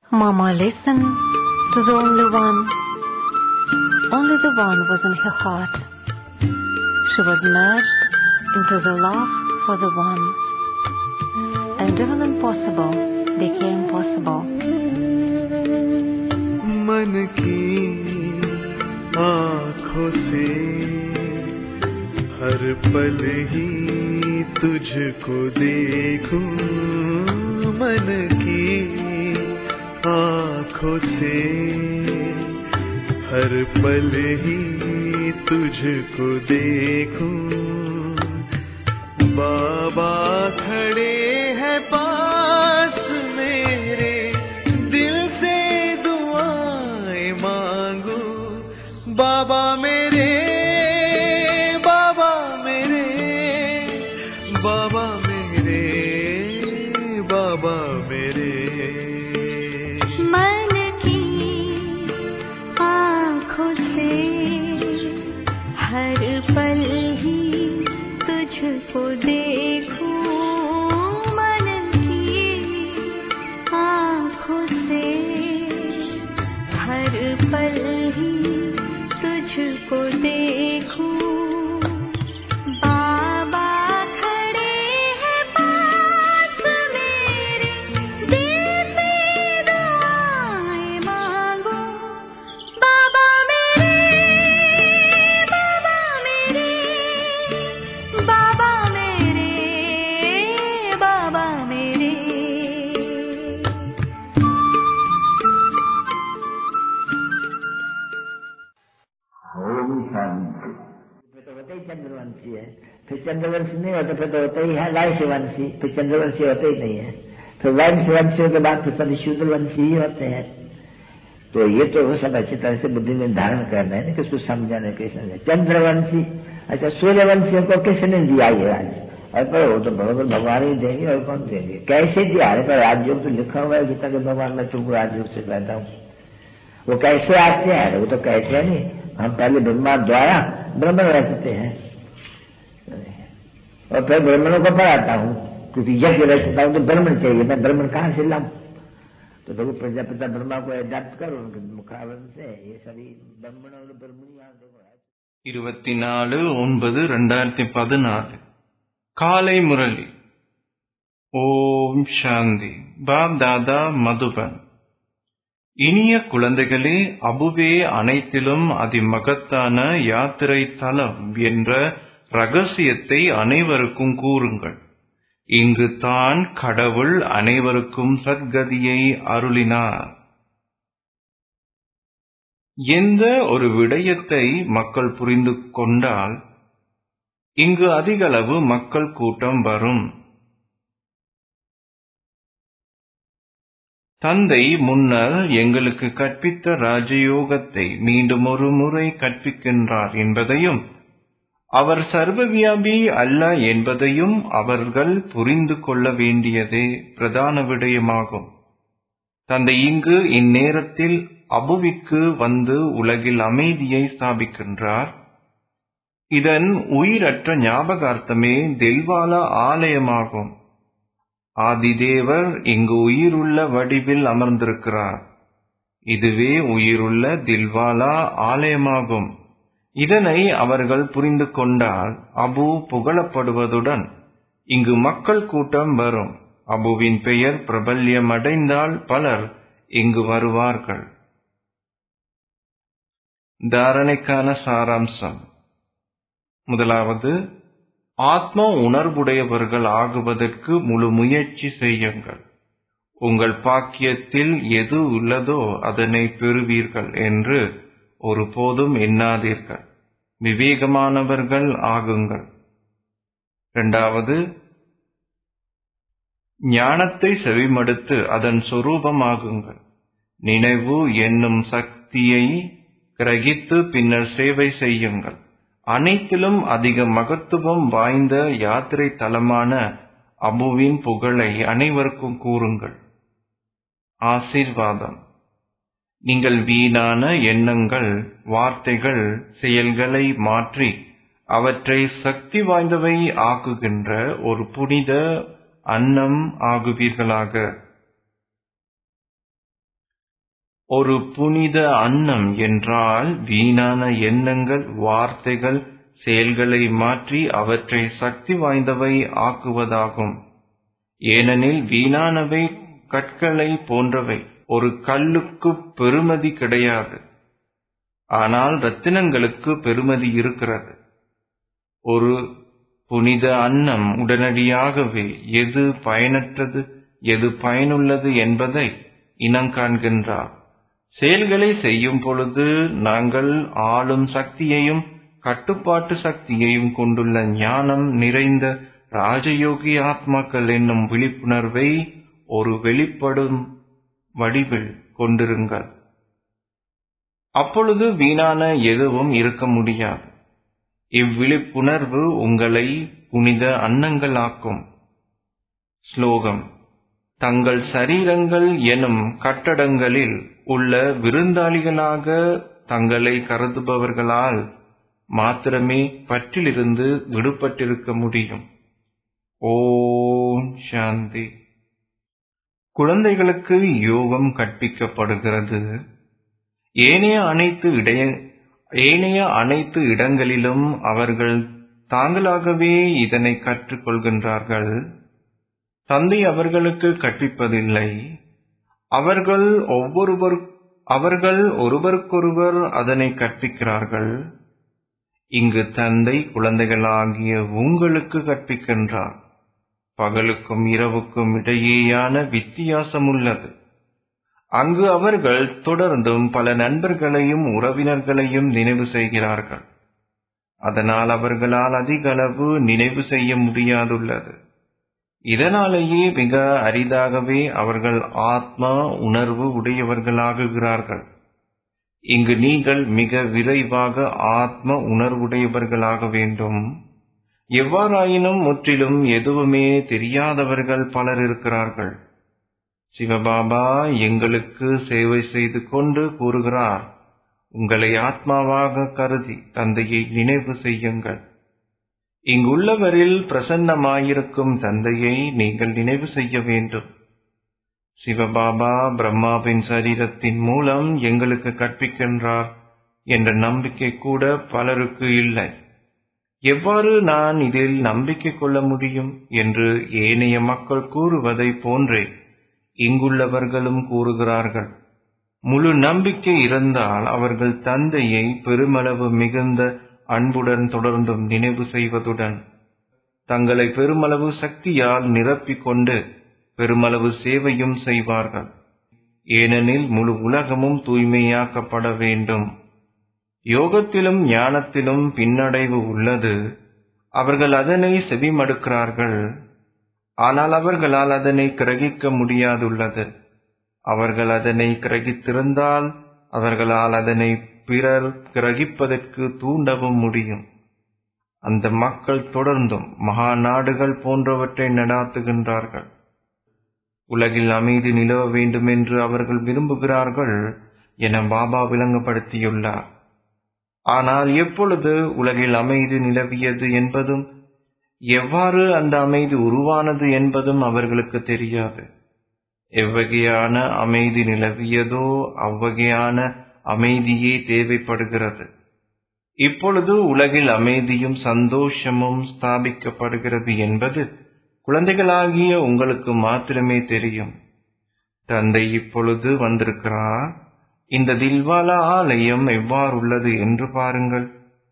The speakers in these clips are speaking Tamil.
Mama listened to the only one. Only the one was in her heart. She was merged into the love for the one. And even impossible became possible. मन की आँखों से हर पल ही तुझको देखूं मन की आँखों से हर पल ही तुझको देखूं बाबा खड़े हैं पास मेरे दिल से दुआएं मांगू बाबा मेरे बाबा मेरे बाबा मेरे बाबा मेरे मन की आँखों से हर पल ही तुझको देखूं मन की आँखों से हर पल ही तुझको देखूं बाबा खड़े हैं पास मेरे दिल से दुआएं मांगो बाबा मेरे बाबा मेरे बाबा मेरे बाबा मेरे ओम शांति फिर तो होते ही चंद्रवंशी है फिर चंद्रवंशी नहीं होते फिर तो होते ही है वंशी फिर चंद्रवंशी होते ही नहीं है फिर वंशवंशियों के बाद फिर सभी शूद्रवंशी ही होते हैं तो ये तो वो सब अच्छी तरह से बुद्धि में धारण कर रहे हैं ना किसको समझाने कैसे चंद्रवंशी अच्छा सूर्यवंशियों को किसने दिया ये राज्य अरे पर वो तो बरोबर भगवान ही देंगे और कौन देंगे कैसे दिया अरे पर राजयोग तो लिखा हुआ है गीता के भगवान मैं तुमको राजयोग से कहता हूँ वो कैसे आते हैं अरे वो तो कहते हैं नहीं हम पहले ब्रह्मा द्वारा ब्राह्मण रचते हैं और फिर ब्राह्मणों को पढ़ाता हूँ क्योंकि यज्ञ रचता हूँ तो ब्राह्मण चाहिए मैं ब्राह्मण कहाँ से लाऊं तो देखो प्रजापिता ब्रह्मा को एडाप्ट करो उनके मुखावरण से ये सभी ब्राह्मण और ब्रह्मणी यहाँ देखो है இருபத்தி நாலு ஒன்பது ரெண்டாயிரத்தி பதினாறு காலை முரளி ஓம் சாந்தி பாப் தாதா மதுபன் இனிய குழந்தைகளே அபுவே அனைத்திலும் அதிமகத்தான யாத்திரை தலம் என்ற ரகசியத்தை அனைவருக்கும் கூறுங்கள் இங்கு தான் கடவுள் அனைவருக்கும் சத்கதியை அருளினார் எந்த ஒரு விடயத்தை மக்கள் புரிந்து கொண்டால் இங்கு அதிகளவு மக்கள் கூட்டம் வரும் தந்தை முன்னர் எங்களுக்கு கற்பித்த ராஜயோகத்தை மீண்டும் ஒரு முறை கற்பிக்கின்றார் என்பதையும் அவர் சர்வவியாபி அல்ல என்பதையும் அவர்கள் புரிந்து கொள்ள வேண்டியதே பிரதான விடயமாகும் தந்தை இங்கு இந்நேரத்தில் அபுவிற்கு வந்து உலகில் அமைதியை ஸ்தாபிக்கின்றார் இதன் உயிரற்ற ஞாபகார்த்தமே தெல்வாலா ஆலயமாகும் ஆதிதேவர் இங்கு உயிருள்ள வடிவில் அமர்ந்திருக்கிறார் இதுவே உயிருள்ள தில்வாலா ஆலயமாகும் இதனை அவர்கள் புரிந்து கொண்டால் அபு புகழப்படுவதுடன் இங்கு மக்கள் கூட்டம் வரும் அபுவின் பெயர் பிரபல்யமடைந்தால் பலர் இங்கு வருவார்கள் தாரணைக்கான சாராம்சம் முதலாவது ஆத்ம உணர்வுடையவர்கள் ஆகுவதற்கு முழு முயற்சி செய்யுங்கள் உங்கள் பாக்கியத்தில் எது உள்ளதோ அதனை பெறுவீர்கள் என்று ஒருபோதும் எண்ணாதீர்கள் விவேகமானவர்கள் ஆகுங்கள் இரண்டாவது ஞானத்தை செவிமடுத்து அதன் சொரூபமாகுங்கள் நினைவு என்னும் சக்தியை கிரகித்து பின்னர் சேவை செய்யுங்கள் அனைத்திலும் அதிக மகத்துவம் வாய்ந்த யாத்திரை தலமான அபுவின் புகழை அனைவருக்கும் கூறுங்கள் ஆசீர்வாதம் நீங்கள் வீணான எண்ணங்கள் வார்த்தைகள் செயல்களை மாற்றி அவற்றை சக்தி வாய்ந்தவை ஆக்குகின்ற ஒரு புனித அன்னம் ஆகுவீர்களாக ஒரு புனித அன்னம் என்றால் வீணான எண்ணங்கள் வார்த்தைகள் செயல்களை மாற்றி அவற்றை சக்தி வாய்ந்தவை ஆக்குவதாகும் ஏனெனில் வீணானவை கற்களை போன்றவை ஒரு கல்லுக்கு பெறுமதி கிடையாது ஆனால் ரத்தினங்களுக்கு பெறுமதி இருக்கிறது ஒரு புனித அன்னம் உடனடியாகவே எது பயனற்றது எது பயனுள்ளது என்பதை இனங்காண்கின்றார் செயல்களை செய்யும் பொழுது நாங்கள் ஆளும் சக்தியையும் கட்டுப்பாட்டு சக்தியையும் கொண்டுள்ள ஞானம் நிறைந்த ராஜயோகி ஆத்மாக்கள் என்னும் விழிப்புணர்வை ஒரு வெளிப்படும் வடிவில் கொண்டிருங்கள் அப்பொழுது வீணான எதுவும் இருக்க முடியாது இவ்விழிப்புணர்வு உங்களை புனித அன்னங்களாக்கும் ஸ்லோகம் தங்கள் சரீரங்கள் எனும் கட்டடங்களில் உள்ள விருந்தாளிகளாக தங்களை கருதுபவர்களால் மாத்திரமே பற்றிலிருந்து விடுபட்டிருக்க முடியும் ஓம் சாந்தி குழந்தைகளுக்கு யோகம் கற்பிக்கப்படுகிறது ஏனைய அனைத்து இடைய ஏனைய அனைத்து இடங்களிலும் அவர்கள் தாங்களாகவே இதனை கற்றுக் கொள்கின்றார்கள் தந்தை அவர்களுக்கு கற்பிப்பதில்லை அவர்கள் ஒவ்வொருவர் அவர்கள் ஒருவருக்கொருவர் அதனை கற்பிக்கிறார்கள் இங்கு தந்தை குழந்தைகளாகிய உங்களுக்கு கற்பிக்கின்றார் பகலுக்கும் இரவுக்கும் இடையேயான வித்தியாசம் உள்ளது அங்கு அவர்கள் தொடர்ந்தும் பல நண்பர்களையும் உறவினர்களையும் நினைவு செய்கிறார்கள் அதனால் அவர்களால் அதிக அளவு நினைவு செய்ய முடியாதுள்ளது இதனாலேயே மிக அரிதாகவே அவர்கள் ஆத்மா உணர்வு உடையவர்களாகுகிறார்கள் இங்கு நீங்கள் மிக விரைவாக ஆத்ம உணர்வுடையவர்களாக வேண்டும் எவ்வாறாயினும் முற்றிலும் எதுவுமே தெரியாதவர்கள் பலர் இருக்கிறார்கள் சிவபாபா எங்களுக்கு சேவை செய்து கொண்டு கூறுகிறார் உங்களை ஆத்மாவாக கருதி தந்தையை நினைவு செய்யுங்கள் இங்குள்ளவரில் பிரசன்னமாயிருக்கும் தந்தையை நீங்கள் நினைவு செய்ய வேண்டும் சிவபாபா பிரம்மாவின் சரீரத்தின் மூலம் எங்களுக்கு கற்பிக்கின்றார் என்ற நம்பிக்கை கூட பலருக்கு இல்லை எவ்வாறு நான் இதில் நம்பிக்கை கொள்ள முடியும் என்று ஏனைய மக்கள் கூறுவதை போன்றே இங்குள்ளவர்களும் கூறுகிறார்கள் முழு நம்பிக்கை இருந்தால் அவர்கள் தந்தையை பெருமளவு மிகுந்த அன்புடன் தொடர்ந்தும் நினைவு செய்வதுடன் தங்களை பெருமளவு சக்தியால் நிரப்பிக் கொண்டு பெருமளவு சேவையும் செய்வார்கள் ஏனெனில் முழு உலகமும் தூய்மையாக்கப்பட வேண்டும் யோகத்திலும் ஞானத்திலும் பின்னடைவு உள்ளது அவர்கள் அதனை செவிமடுக்கிறார்கள் ஆனால் அவர்களால் அதனை கிரகிக்க முடியாதுள்ளது அவர்கள் அதனை கிரகித்திருந்தால் அவர்களால் அதனை பிறர் கிரகிப்பதற்கு தூண்டவும் முடியும் அந்த மக்கள் தொடர்ந்தும் மகா நாடுகள் போன்றவற்றை நடாத்துகின்றார்கள் உலகில் அமைதி நிலவ வேண்டும் என்று அவர்கள் விரும்புகிறார்கள் என பாபா விளங்கப்படுத்தியுள்ளார் ஆனால் எப்பொழுது உலகில் அமைதி நிலவியது என்பதும் எவ்வாறு அந்த அமைதி உருவானது என்பதும் அவர்களுக்கு தெரியாது எவ்வகையான அமைதி நிலவியதோ அவ்வகையான அமைதியே தேவைப்படுகிறது இப்பொழுது உலகில் அமைதியும் சந்தோஷமும் ஸ்தாபிக்கப்படுகிறது என்பது குழந்தைகளாகிய உங்களுக்கு மாத்திரமே தெரியும் தந்தை இப்பொழுது வந்திருக்கிறார் இந்த தில்வாலா ஆலயம் எவ்வாறுள்ளது என்று பாருங்கள்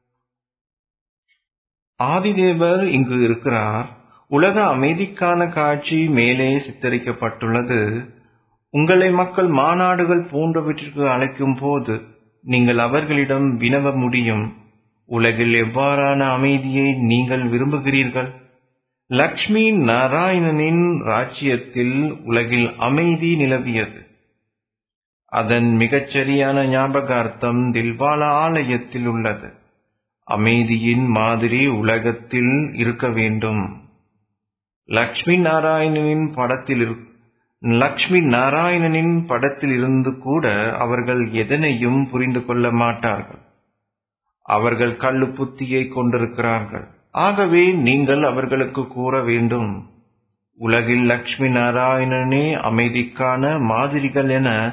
ஆதிதேவர் இங்கு இருக்கிறார் உலக அமைதிக்கான காட்சி மேலே சித்தரிக்கப்பட்டுள்ளது உங்களை மக்கள் மாநாடுகள் போன்றவற்றிற்கு அழைக்கும் போது நீங்கள் அவர்களிடம் வினவ முடியும் உலகில் எவ்வாறான அமைதியை நீங்கள் விரும்புகிறீர்கள் லக்ஷ்மி நாராயணனின் ராஜ்யத்தில் உலகில் அமைதி நிலவியது அதன் மிகச்சரியான ஞாபகார்த்தம் தில்வாலா ஆலயத்தில் உள்ளது அமைதியின் மாதிரி உலகத்தில் இருக்க வேண்டும் லக்ஷ்மி நாராயணனின் படத்தில் லக்ஷ்மி நாராயணனின் படத்தில் இருந்து கூட அவர்கள் எதனையும் புரிந்து கொள்ள மாட்டார்கள் அவர்கள் கள்ளு புத்தியை கொண்டிருக்கிறார்கள் ஆகவே நீங்கள் அவர்களுக்கு கூற வேண்டும் உலகில் லக்ஷ்மி நாராயணனே அமைதிக்கான மாதிரிகள் என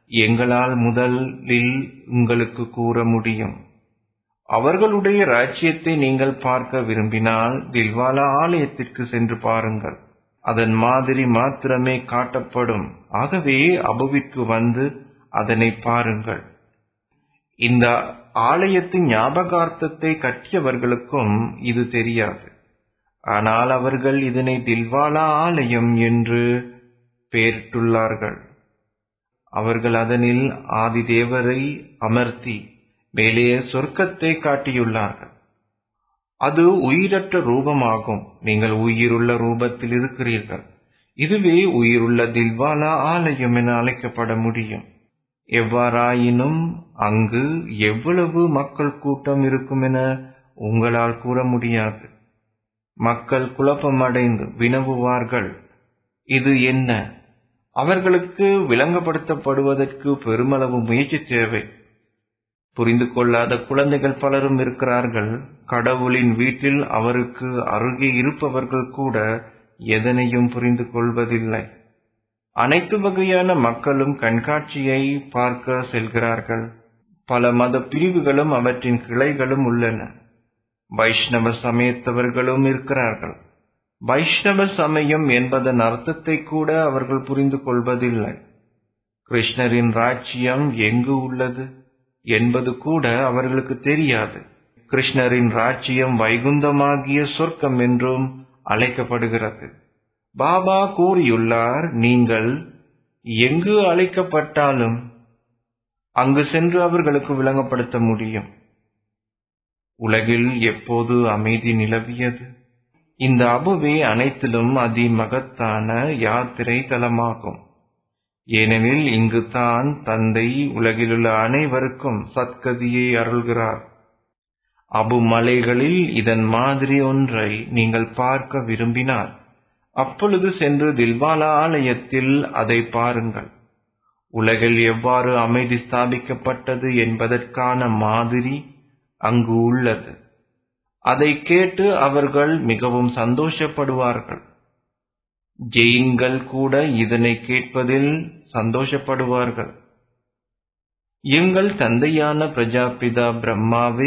எங்களால் முதலில் உங்களுக்கு கூற முடியும் அவர்களுடைய ராஜ்யத்தை நீங்கள் பார்க்க விரும்பினால் தில்வாலா ஆலயத்திற்கு சென்று பாருங்கள் அதன் மாதிரி மாத்திரமே காட்டப்படும் ஆகவே அபுவிற்கு வந்து அதனை பாருங்கள் இந்த ஆலயத்தின் ஞாபகார்த்தத்தை கட்டியவர்களுக்கும் இது தெரியாது ஆனால் அவர்கள் இதனை தில்வாலா ஆலயம் என்று பெயரிட்டுள்ளார்கள் அவர்கள் அதனில் ஆதி தேவரை அமர்த்தி மேலே சொர்க்கத்தை காட்டியுள்ளார்கள் அது உயிரற்ற ரூபமாகும் நீங்கள் உயிருள்ள ரூபத்தில் இருக்கிறீர்கள் இதுவே உயிருள்ள தில்வாலா ஆலயம் என அழைக்கப்பட முடியும் எவ்வாறாயினும் அங்கு எவ்வளவு மக்கள் கூட்டம் இருக்கும் என உங்களால் கூற முடியாது மக்கள் குழப்பமடைந்து வினவுவார்கள் இது என்ன அவர்களுக்கு விளங்கப்படுத்தப்படுவதற்கு பெருமளவு முயற்சி தேவை புரிந்து கொள்ளாத குழந்தைகள் பலரும் இருக்கிறார்கள் கடவுளின் வீட்டில் அவருக்கு அருகே இருப்பவர்கள் கூட எதனையும் புரிந்து கொள்வதில்லை அனைத்து வகையான மக்களும் கண்காட்சியை பார்க்க செல்கிறார்கள் பல மத பிரிவுகளும் அவற்றின் கிளைகளும் உள்ளன வைஷ்ணவ சமயத்தவர்களும் இருக்கிறார்கள் வைஷ்ணவ சமயம் என்பதன் அர்த்தத்தை கூட அவர்கள் புரிந்து கொள்வதில்லை கிருஷ்ணரின் ராஜ்யம் எங்கு உள்ளது என்பது கூட அவர்களுக்கு தெரியாது கிருஷ்ணரின் ராஜ்யம் வைகுந்தமாகிய சொர்க்கம் என்றும் அழைக்கப்படுகிறது பாபா கூறியுள்ளார் நீங்கள் எங்கு அழைக்கப்பட்டாலும் அங்கு சென்று அவர்களுக்கு விளங்கப்படுத்த முடியும் உலகில் எப்போது அமைதி நிலவியது இந்த அபுவே அனைத்திலும் அதிமகத்தான யாத்திரை தலமாகும் ஏனெனில் இங்கு தான் தந்தை உலகிலுள்ள அனைவருக்கும் சத்கதியை அருள்கிறார் அபு மலைகளில் இதன் மாதிரி ஒன்றை நீங்கள் பார்க்க விரும்பினால் அப்பொழுது சென்று தில்வாலா ஆலயத்தில் அதை பாருங்கள் உலகில் எவ்வாறு அமைதி ஸ்தாபிக்கப்பட்டது என்பதற்கான மாதிரி அங்கு உள்ளது அதை கேட்டு அவர்கள் மிகவும் சந்தோஷப்படுவார்கள் ஜெயின்கள் கூட இதனை கேட்பதில் சந்தோஷப்படுவார்கள் எங்கள் தந்தையான பிரஜாபிதா பிரம்மாவே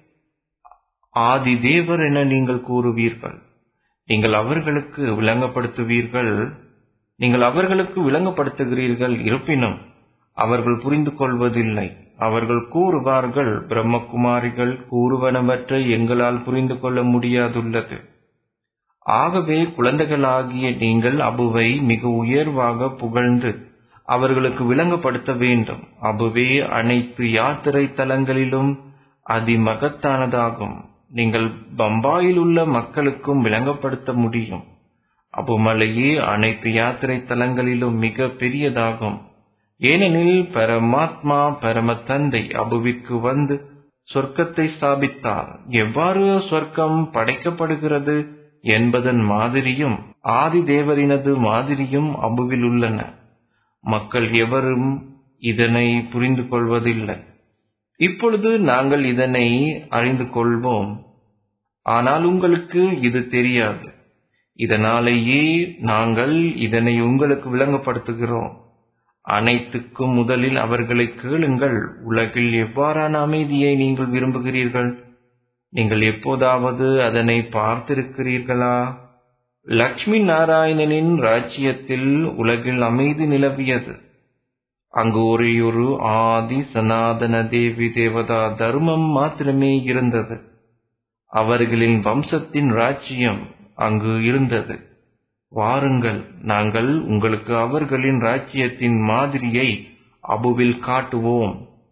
ஆதி தேவர் என நீங்கள் கூறுவீர்கள் நீங்கள் அவர்களுக்கு விளங்கப்படுத்துவீர்கள் நீங்கள் அவர்களுக்கு விளங்கப்படுத்துகிறீர்கள் இருப்பினும் அவர்கள் புரிந்து கொள்வதில்லை அவர்கள் கூறுவார்கள் பிரம்மகுமாரிகள் கூறுவனவற்றை எங்களால் புரிந்து கொள்ள முடியாதுள்ளது ஆகவே குழந்தைகளாகிய நீங்கள் அபுவை மிக உயர்வாக புகழ்ந்து அவர்களுக்கு விளங்கப்படுத்த வேண்டும் அபுவே அனைத்து யாத்திரை தலங்களிலும் அதிமகத்தானதாகும் நீங்கள் பம்பாயில் உள்ள மக்களுக்கும் விளங்கப்படுத்த முடியும் அபுமலையே அனைத்து யாத்திரை தலங்களிலும் மிக பெரியதாகும் ஏனெனில் பரமாத்மா பரம தந்தை அபுவிற்கு வந்து சொர்க்கத்தை ஸ்தாபித்தார் எவ்வாறு சொர்க்கம் படைக்கப்படுகிறது என்பதன் மாதிரியும் ஆதி தேவரினது மாதிரியும் அபுவில் உள்ளன மக்கள் எவரும் இதனை புரிந்து கொள்வதில்லை இப்பொழுது நாங்கள் இதனை அறிந்து கொள்வோம் ஆனால் உங்களுக்கு இது தெரியாது இதனாலேயே நாங்கள் இதனை உங்களுக்கு விளங்கப்படுத்துகிறோம் அனைத்துக்கும் முதலில் அவர்களை கேளுங்கள் உலகில் எவ்வாறான அமைதியை நீங்கள் விரும்புகிறீர்கள் நீங்கள் எப்போதாவது அதனை பார்த்திருக்கிறீர்களா லக்ஷ்மி நாராயணனின் ராஜ்யத்தில் உலகில் அமைதி நிலவியது அங்கு ஒரேயொரு ஆதி சனாதன தேவி தேவதா தர்மம் மாத்திரமே இருந்தது அவர்களின் வம்சத்தின் ராஜ்யம் அங்கு இருந்தது வாருங்கள் நாங்கள் உங்களுக்கு அவர்களின் ராஜ்யத்தின் மாதிரியை அபுவில் காட்டுவோம்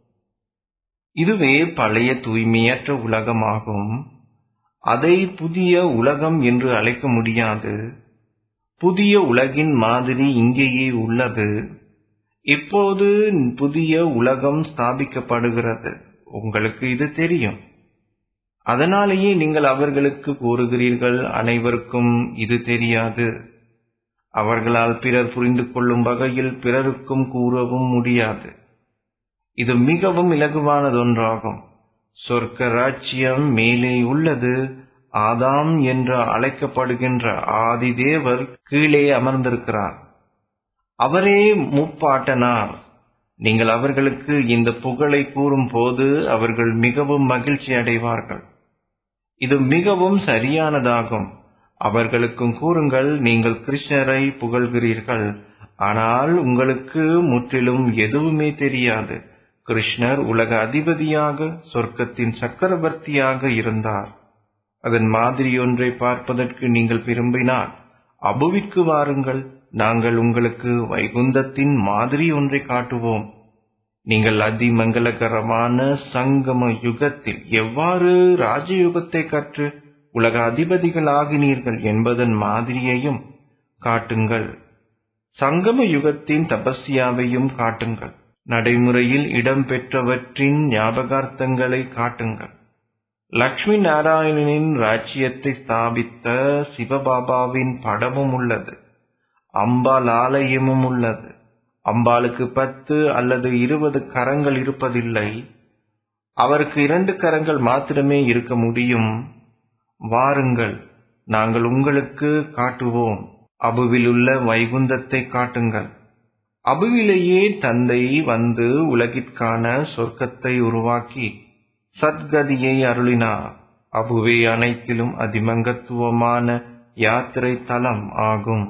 இதுவே பழைய தூய்மையற்ற உலகமாகும் அதை புதிய உலகம் என்று அழைக்க முடியாது புதிய உலகின் மாதிரி இங்கேயே உள்ளது இப்போது புதிய உலகம் ஸ்தாபிக்கப்படுகிறது உங்களுக்கு இது தெரியும் அதனாலேயே நீங்கள் அவர்களுக்கு கூறுகிறீர்கள் அனைவருக்கும் இது தெரியாது அவர்களால் பிறர் புரிந்து கொள்ளும் வகையில் பிறருக்கும் கூறவும் முடியாது இது மிகவும் இலகுவானதொன்றாகும் சொர்க்க ராஜ்யம் மேலே உள்ளது ஆதாம் என்று அழைக்கப்படுகின்ற ஆதி தேவர் கீழே அமர்ந்திருக்கிறார் அவரே முப்பாட்டனார் நீங்கள் அவர்களுக்கு இந்த புகழை கூறும்போது அவர்கள் மிகவும் மகிழ்ச்சி அடைவார்கள் இது மிகவும் சரியானதாகும் அவர்களுக்கும் கூறுங்கள் நீங்கள் கிருஷ்ணரை புகழ்கிறீர்கள் ஆனால் உங்களுக்கு முற்றிலும் எதுவுமே தெரியாது கிருஷ்ணர் உலக அதிபதியாக சொர்க்கத்தின் சக்கரவர்த்தியாக இருந்தார் அதன் மாதிரி ஒன்றை பார்ப்பதற்கு நீங்கள் விரும்பினால் அபுவிற்கு வாருங்கள் நாங்கள் உங்களுக்கு வைகுந்தத்தின் மாதிரி ஒன்றை காட்டுவோம் நீங்கள் அதிமங்கலகரமான சங்கம யுகத்தில் எவ்வாறு ராஜயுகத்தை கற்று உலக அதிபதிகளாகினீர்கள் என்பதன் மாதிரியையும் காட்டுங்கள் சங்கம யுகத்தின் தபஸ்யாவையும் காட்டுங்கள் நடைமுறையில் இடம்பெற்றவற்றின் ஞாபகார்த்தங்களை காட்டுங்கள் லக்ஷ்மி நாராயணனின் ராஜ்யத்தை ஸ்தாபித்த சிவபாபாவின் படமும் உள்ளது அம்பாள் ஆலயமும் உள்ளது அம்பாளுக்கு பத்து அல்லது இருபது கரங்கள் இருப்பதில்லை அவருக்கு இரண்டு கரங்கள் மாத்திரமே இருக்க முடியும் வாருங்கள் நாங்கள் உங்களுக்கு காட்டுவோம் அபுவில் உள்ள வைகுந்தத்தை காட்டுங்கள் அபுவிலேயே தந்தை வந்து உலகிற்கான சொர்க்கத்தை உருவாக்கி சத்கதியை அருளினார் அபுவே அனைத்திலும் அதிமங்கத்துவமான யாத்திரை தலம் ஆகும்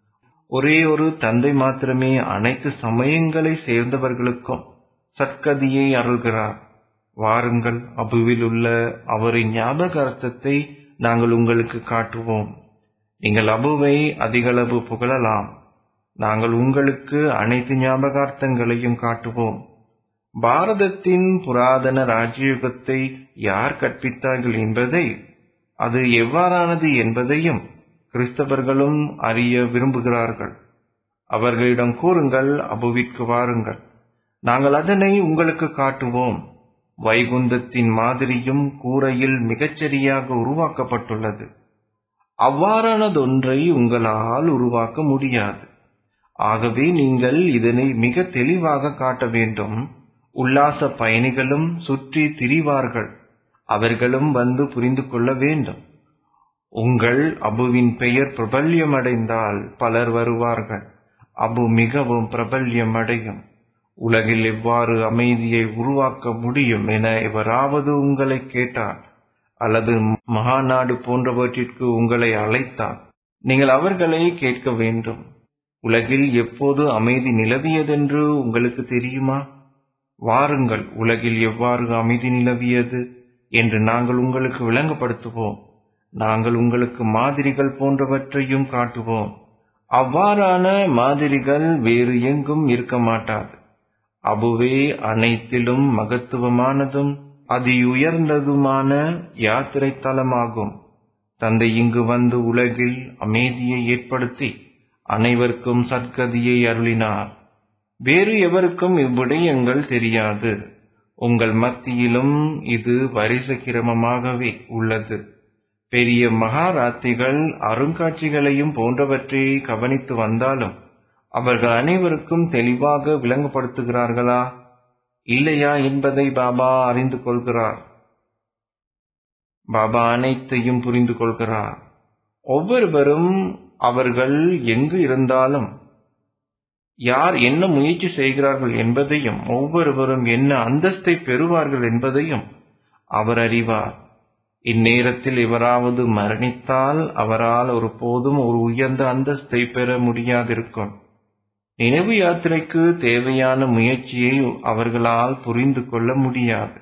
ஒரே ஒரு தந்தை மாத்திரமே அனைத்து சமயங்களை சேர்ந்தவர்களுக்கும் சத்கதியை அருள்கிறார் வாருங்கள் அபுவில் உள்ள அவரின் ஞாபகார்த்தத்தை நாங்கள் உங்களுக்கு காட்டுவோம் நீங்கள் அபுவை அதிகளவு புகழலாம் நாங்கள் உங்களுக்கு அனைத்து ஞாபகார்த்தங்களையும் காட்டுவோம் பாரதத்தின் புராதன ராஜயுகத்தை யார் கற்பித்தார்கள் என்பதை அது எவ்வாறானது என்பதையும் கிறிஸ்தவர்களும் அறிய விரும்புகிறார்கள் அவர்களிடம் கூறுங்கள் அபுவிற்கு வாருங்கள் நாங்கள் அதனை உங்களுக்கு காட்டுவோம் வைகுந்தத்தின் மாதிரியும் கூரையில் மிகச்சரியாக உருவாக்கப்பட்டுள்ளது அவ்வாறானதொன்றை உங்களால் உருவாக்க முடியாது ஆகவே நீங்கள் இதனை மிக தெளிவாக காட்ட வேண்டும் உல்லாச பயணிகளும் சுற்றி திரிவார்கள் அவர்களும் வந்து புரிந்து கொள்ள வேண்டும் உங்கள் அபுவின் பெயர் பிரபல்யமடைந்தால் பலர் வருவார்கள் அபு மிகவும் பிரபல்யம் அடையும் உலகில் எவ்வாறு அமைதியை உருவாக்க முடியும் என எவராவது உங்களை கேட்டார் அல்லது மகாநாடு போன்றவற்றிற்கு உங்களை அழைத்தார் நீங்கள் அவர்களை கேட்க வேண்டும் உலகில் எப்போது அமைதி நிலவியதென்று உங்களுக்கு தெரியுமா வாருங்கள் உலகில் எவ்வாறு அமைதி நிலவியது என்று நாங்கள் உங்களுக்கு விளங்கப்படுத்துவோம் நாங்கள் உங்களுக்கு மாதிரிகள் போன்றவற்றையும் காட்டுவோம் அவ்வாறான மாதிரிகள் வேறு எங்கும் இருக்க மாட்டாது அபுவே அனைத்திலும் மகத்துவமானதும் அதியுயர்ந்ததுமான யாத்திரை தலமாகும் தந்தை இங்கு வந்து உலகில் அமைதியை ஏற்படுத்தி அனைவருக்கும் சத்கதியை அருளினார் வேறு எவருக்கும் இவ்விடயங்கள் தெரியாது உங்கள் மத்தியிலும் இது வரிசை கிரமமாகவே உள்ளது பெரிய மகாராத்திகள் அருங்காட்சிகளையும் போன்றவற்றை கவனித்து வந்தாலும் அவர்கள் அனைவருக்கும் தெளிவாக விளங்கப்படுத்துகிறார்களா இல்லையா என்பதை பாபா அறிந்து கொள்கிறார் பாபா அனைத்தையும் புரிந்து கொள்கிறார் ஒவ்வொருவரும் அவர்கள் எங்கு இருந்தாலும் யார் என்ன முயற்சி செய்கிறார்கள் என்பதையும் ஒவ்வொருவரும் என்ன அந்தஸ்தை பெறுவார்கள் என்பதையும் அவர் அறிவார் இந்நேரத்தில் எவராவது மரணித்தால் அவரால் ஒருபோதும் ஒரு உயர்ந்த அந்தஸ்தை பெற முடியாதிருக்கும் நினைவு யாத்திரைக்கு தேவையான முயற்சியை அவர்களால் புரிந்து கொள்ள முடியாது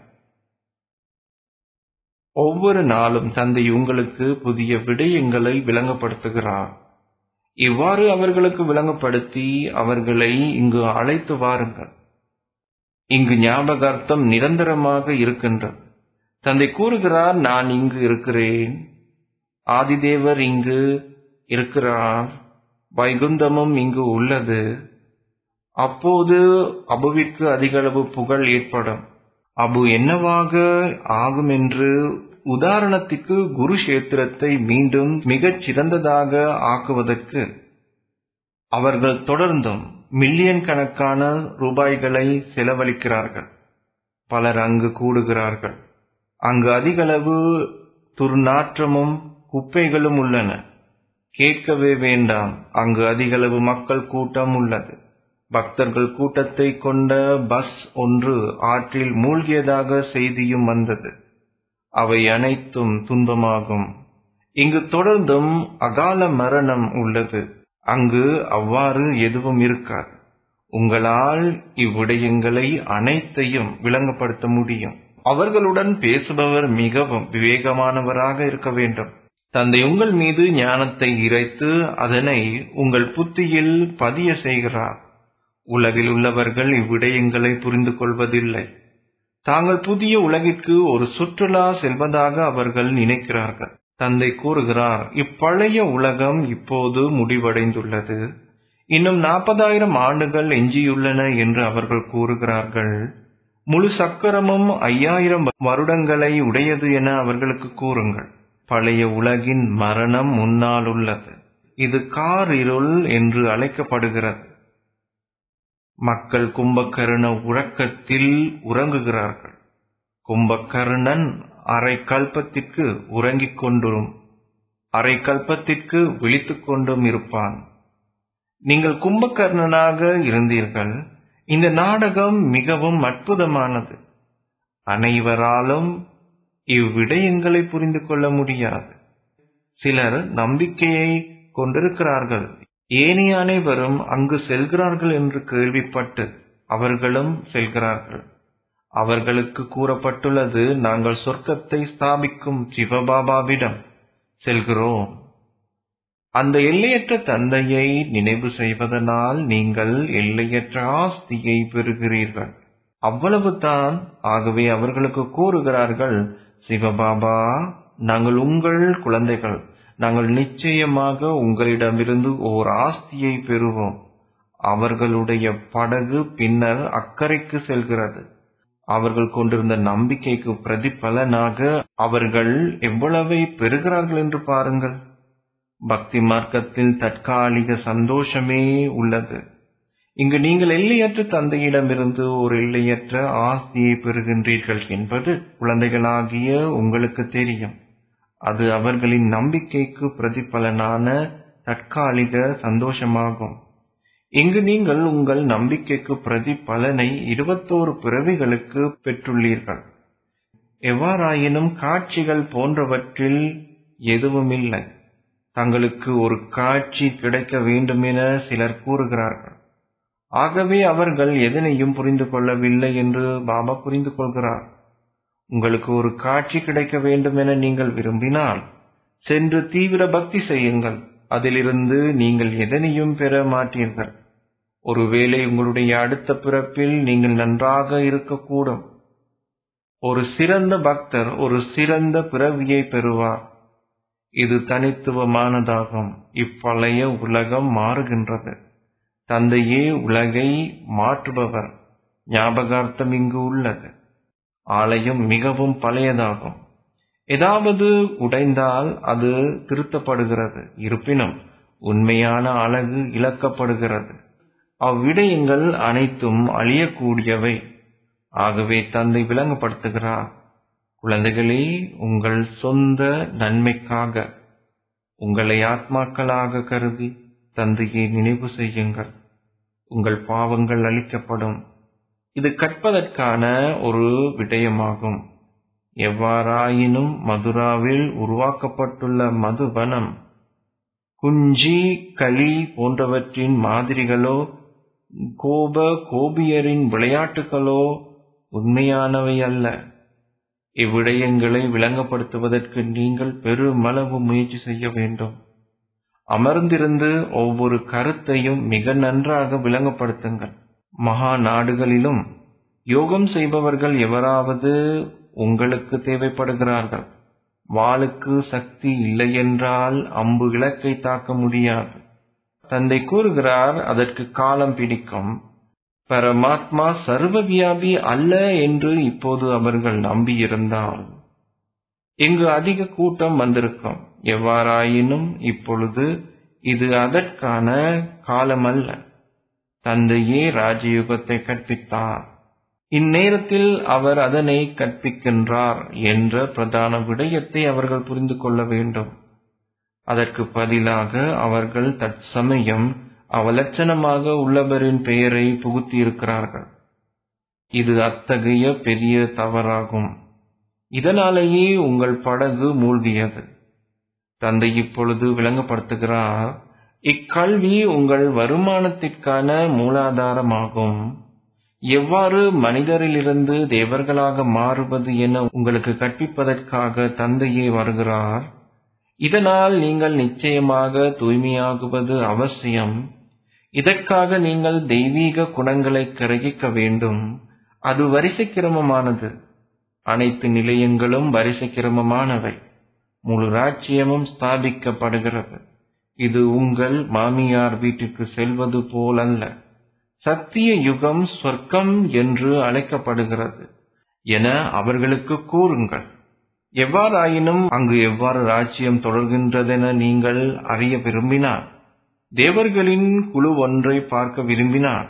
ஒவ்வொரு நாளும் தந்தை உங்களுக்கு புதிய விடயங்களை விளங்கப்படுத்துகிறார் இவ்வாறு அவர்களுக்கு விளங்கப்படுத்தி அவர்களை இங்கு அழைத்து வாருங்கள் இங்கு ஞாபகார்த்தம் நிரந்தரமாக இருக்கின்றது தந்தை கூறுகிறார் நான் இங்கு இருக்கிறேன் ஆதிதேவர் இங்கு இருக்கிறார் வைகுந்தமும் இங்கு உள்ளது அப்போது அபுவிற்கு அதிகளவு புகழ் ஏற்படும் அபு என்னவாக ஆகும் என்று உதாரணத்திற்கு குரு கஷேத்திரத்தை மீண்டும் மிகச் சிறந்ததாக ஆக்குவதற்கு அவர்கள் தொடர்ந்தும் மில்லியன் கணக்கான ரூபாய்களை செலவழிக்கிறார்கள் பலர் அங்கு கூடுகிறார்கள் அங்கு அதிகளவு துர்நாற்றமும் குப்பைகளும் உள்ளன கேட்கவே வேண்டாம் அங்கு அதிகளவு மக்கள் கூட்டம் உள்ளது பக்தர்கள் கூட்டத்தை கொண்ட பஸ் ஒன்று ஆற்றில் மூழ்கியதாக செய்தியும் வந்தது அவை அனைத்தும் துன்பமாகும் இங்கு தொடர்ந்தும் அகால மரணம் உள்ளது அங்கு அவ்வாறு எதுவும் இருக்காது உங்களால் இவ்விடயங்களை அனைத்தையும் விளங்கப்படுத்த முடியும் அவர்களுடன் பேசுபவர் மிகவும் விவேகமானவராக இருக்க வேண்டும் தந்தை உங்கள் மீது ஞானத்தை இறைத்து அதனை உங்கள் புத்தியில் பதிய செய்கிறார் உலகில் உள்ளவர்கள் இவ்விடயங்களை புரிந்து கொள்வதில்லை தாங்கள் புதிய உலகிற்கு ஒரு சுற்றுலா செல்வதாக அவர்கள் நினைக்கிறார்கள் தந்தை கூறுகிறார் இப்பழைய உலகம் இப்போது முடிவடைந்துள்ளது இன்னும் நாற்பதாயிரம் ஆண்டுகள் எஞ்சியுள்ளன என்று அவர்கள் கூறுகிறார்கள் முழு சக்கரமும் ஐயாயிரம் வருடங்களை உடையது என அவர்களுக்கு கூறுங்கள் பழைய உலகின் மரணம் முன்னால் உள்ளது இது கார் இருள் என்று அழைக்கப்படுகிறது மக்கள் கும்பகர்ண உறக்கத்தில் உறங்குகிறார்கள் கும்பகர்ணன் அரை கல்பத்திற்கு உறங்கிக் கொண்டும் அரை கல்பத்திற்கு விழித்துக் கொண்டும் இருப்பான் நீங்கள் கும்பகர்ணனாக இருந்தீர்கள் இந்த நாடகம் மிகவும் அற்புதமானது அனைவராலும் இவ்விடயங்களை புரிந்து கொள்ள முடியாது சிலர் நம்பிக்கையை கொண்டிருக்கிறார்கள் ஏனைய அனைவரும் அங்கு செல்கிறார்கள் என்று கேள்விப்பட்டு அவர்களும் செல்கிறார்கள் அவர்களுக்கு கூறப்பட்டுள்ளது நாங்கள் சொர்க்கத்தை ஸ்தாபிக்கும் சிவபாபாவிடம் செல்கிறோம் அந்த எல்லையற்ற தந்தையை நினைவு செய்வதனால் நீங்கள் எல்லையற்ற ஆஸ்தியை பெறுகிறீர்கள் அவ்வளவுதான் ஆகவே அவர்களுக்கு கூறுகிறார்கள் சிவபாபா நாங்கள் உங்கள் குழந்தைகள் நாங்கள் நிச்சயமாக உங்களிடமிருந்து ஓர் ஆஸ்தியை பெறுவோம் அவர்களுடைய படகு பின்னர் அக்கறைக்கு செல்கிறது அவர்கள் கொண்டிருந்த நம்பிக்கைக்கு பிரதிபலனாக அவர்கள் எவ்வளவை பெறுகிறார்கள் என்று பாருங்கள் பக்தி மார்க்கத்தில் தற்காலிக சந்தோஷமே உள்ளது இங்கு நீங்கள் எல்லையற்ற தந்தையிடமிருந்து ஒரு எல்லையற்ற ஆஸ்தியை பெறுகின்றீர்கள் என்பது குழந்தைகளாகிய உங்களுக்கு தெரியும் அது அவர்களின் நம்பிக்கைக்கு பிரதிபலனான தற்காலிக சந்தோஷமாகும் இங்கு நீங்கள் உங்கள் நம்பிக்கைக்கு பிரதிபலனை இருபத்தோரு பிறவிகளுக்கு பெற்றுள்ளீர்கள் எவ்வாறாயினும் காட்சிகள் போன்றவற்றில் எதுவுமில்லை தங்களுக்கு ஒரு காட்சி கிடைக்க வேண்டுமென சிலர் கூறுகிறார்கள் ஆகவே அவர்கள் எதனையும் புரிந்து கொள்ளவில்லை என்று பாபா புரிந்து கொள்கிறார் உங்களுக்கு ஒரு காட்சி கிடைக்க வேண்டும் என நீங்கள் விரும்பினால் சென்று தீவிர பக்தி செய்யுங்கள் அதிலிருந்து நீங்கள் எதனையும் பெற மாட்டீர்கள் ஒருவேளை உங்களுடைய அடுத்த பிறப்பில் நீங்கள் நன்றாக இருக்கக்கூடும் ஒரு சிறந்த பக்தர் ஒரு சிறந்த பிறவியை பெறுவார் இது தனித்துவமானதாகும் இப்பழைய உலகம் மாறுகின்றது தந்தையே உலகை மாற்றுபவர் ஞாபகார்த்தம் இங்கு உள்ளது ஆலயம் மிகவும் பழையதாகும் ஏதாவது உடைந்தால் அது திருத்தப்படுகிறது இருப்பினும் உண்மையான அழகு இழக்கப்படுகிறது அவ்விடயங்கள் அனைத்தும் அழியக்கூடியவை ஆகவே தந்தை விளங்கப்படுத்துகிறார் குழந்தைகளே உங்கள் சொந்த நன்மைக்காக உங்களை ஆத்மாக்களாக கருதி தந்தையை நினைவு செய்யுங்கள் உங்கள் பாவங்கள் அளிக்கப்படும் இது கற்பதற்கான ஒரு விடயமாகும் எவ்வாறாயினும் மதுராவில் உருவாக்கப்பட்டுள்ள மதுவனம் குஞ்சி களி போன்றவற்றின் மாதிரிகளோ கோப கோபியரின் விளையாட்டுகளோ உண்மையானவை அல்ல இவ்விடயங்களை விளங்கப்படுத்துவதற்கு நீங்கள் பெருமளவு முயற்சி செய்ய வேண்டும் அமர்ந்திருந்து ஒவ்வொரு கருத்தையும் மிக நன்றாக விளங்கப்படுத்துங்கள் மகா நாடுகளிலும் யோகம் செய்பவர்கள் எவராவது உங்களுக்கு தேவைப்படுகிறார்கள் வாளுக்கு சக்தி இல்லையென்றால் அம்பு இலக்கை தாக்க முடியாது தந்தை கூறுகிறார் அதற்கு காலம் பிடிக்கும் பரமாத்மா சர்வவியாபி அல்ல என்று இப்போது அவர்கள் நம்பியிருந்தால் இங்கு அதிக கூட்டம் வந்திருக்கும் எவ்வாறாயினும் இப்பொழுது இது அதற்கான காலமல்ல தந்தையே ராஜயுகத்தை கற்பித்தார் இந்நேரத்தில் அவர் அதனை கற்பிக்கின்றார் என்ற பிரதான விடயத்தை அவர்கள் புரிந்து கொள்ள வேண்டும் அதற்கு பதிலாக அவர்கள் தற்சமயம் அவலட்சணமாக உள்ளவரின் பெயரை புகுத்தியிருக்கிறார்கள் இது அத்தகைய பெரிய தவறாகும் இதனாலேயே உங்கள் படகு மூழ்கியது தந்தை இப்பொழுது விளங்கப்படுத்துகிறார் இக்கல்வி உங்கள் வருமானத்திற்கான மூலாதாரமாகும் எவ்வாறு மனிதரிலிருந்து தேவர்களாக மாறுவது என உங்களுக்கு கற்பிப்பதற்காக தந்தையே வருகிறார் இதனால் நீங்கள் நிச்சயமாக தூய்மையாகுவது அவசியம் இதற்காக நீங்கள் தெய்வீக குணங்களை கிரகிக்க வேண்டும் அது வரிசை கிரமமானது அனைத்து நிலையங்களும் வரிசை கிரமமானவை முழு ராஜ்யமும் ஸ்தாபிக்கப்படுகிறது இது உங்கள் மாமியார் வீட்டிற்கு செல்வது போலல்ல சத்திய யுகம் சொர்க்கம் என்று அழைக்கப்படுகிறது என அவர்களுக்கு கூறுங்கள் எவ்வாறாயினும் அங்கு எவ்வாறு ராஜ்யம் தொடர்கின்றதென நீங்கள் அறிய விரும்பினார் தேவர்களின் குழு ஒன்றை பார்க்க விரும்பினார்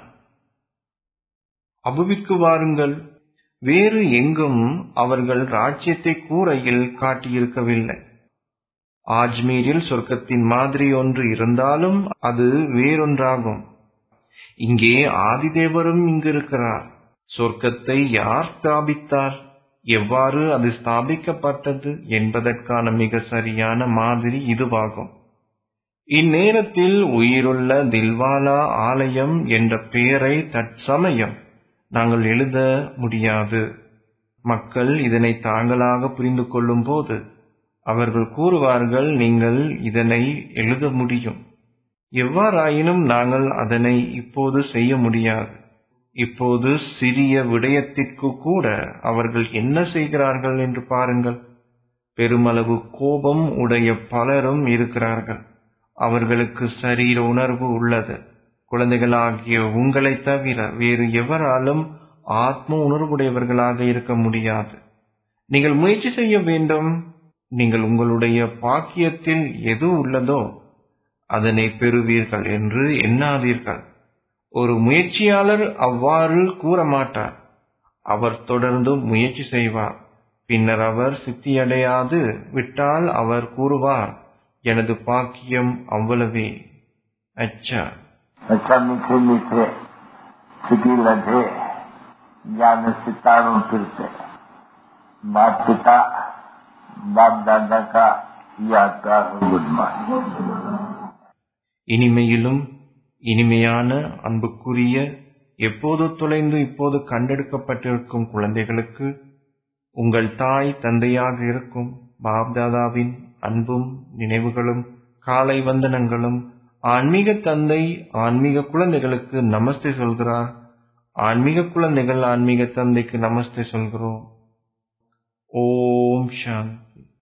அபுவிற்கு வாருங்கள் வேறு எங்கும் அவர்கள் ராஜ்யத்தை கூரையில் காட்டியிருக்கவில்லை ஆஜ்மீரில் சொர்க்கத்தின் மாதிரி ஒன்று இருந்தாலும் அது வேறொன்றாகும் இங்கே ஆதிதேவரும் இங்கிருக்கிறார் சொர்க்கத்தை யார் ஸ்தாபித்தார் எவ்வாறு அது ஸ்தாபிக்கப்பட்டது என்பதற்கான மிக சரியான மாதிரி இதுவாகும் இந்நேரத்தில் உயிருள்ள தில்வாலா ஆலயம் என்ற பெயரை தற்சமயம் நாங்கள் எழுத முடியாது மக்கள் இதனை தாங்களாக புரிந்து கொள்ளும் போது அவர்கள் கூறுவார்கள் நீங்கள் இதனை எழுத முடியும் எவ்வாறாயினும் நாங்கள் அதனை இப்போது செய்ய முடியாது இப்போது சிறிய விடயத்திற்கு கூட அவர்கள் என்ன செய்கிறார்கள் என்று பாருங்கள் பெருமளவு கோபம் உடைய பலரும் இருக்கிறார்கள் அவர்களுக்கு சரீர உணர்வு உள்ளது குழந்தைகளாகிய உங்களை தவிர வேறு எவராலும் ஆத்ம உணர்வுடையவர்களாக இருக்க முடியாது நீங்கள் முயற்சி செய்ய வேண்டும் நீங்கள் உங்களுடைய பாக்கியத்தில் எது உள்ளதோ அதனை பெறுவீர்கள் என்று எண்ணாதீர்கள் ஒரு முயற்சியாளர் அவ்வாறு கூற மாட்டார் அவர் தொடர்ந்து முயற்சி செய்வார் பின்னர் அவர் சித்தியடையாது விட்டால் அவர் கூறுவார் எனது பாக்கியம் அவ்வளவே அச்சா अच्छा मीठे मीठे सिटी लधे ज्ञान सितारों फिर से माता पिता बाप दादा का याद का गुड मॉर्निंग இனிமையிலும் இனிமையான அன்புக்குரிய எப்போது தொலைந்து இப்போது கண்டெடுக்கப்பட்டிருக்கும் குழந்தைகளுக்கு உங்கள் தாய் தந்தையாக இருக்கும் பாப்தாதாவின் அன்பும் நினைவுகளும் காலை வந்தனங்களும் ஆன்மீக தந்தை ஆன்மீக குழந்தைகளுக்கு நமஸ்தே சொல்கிறார் ஆன்மீக குழந்தைகள் ஆன்மீக தந்தைக்கு நமஸ்தே சொல்கிறோம் ஓம் சாந்தி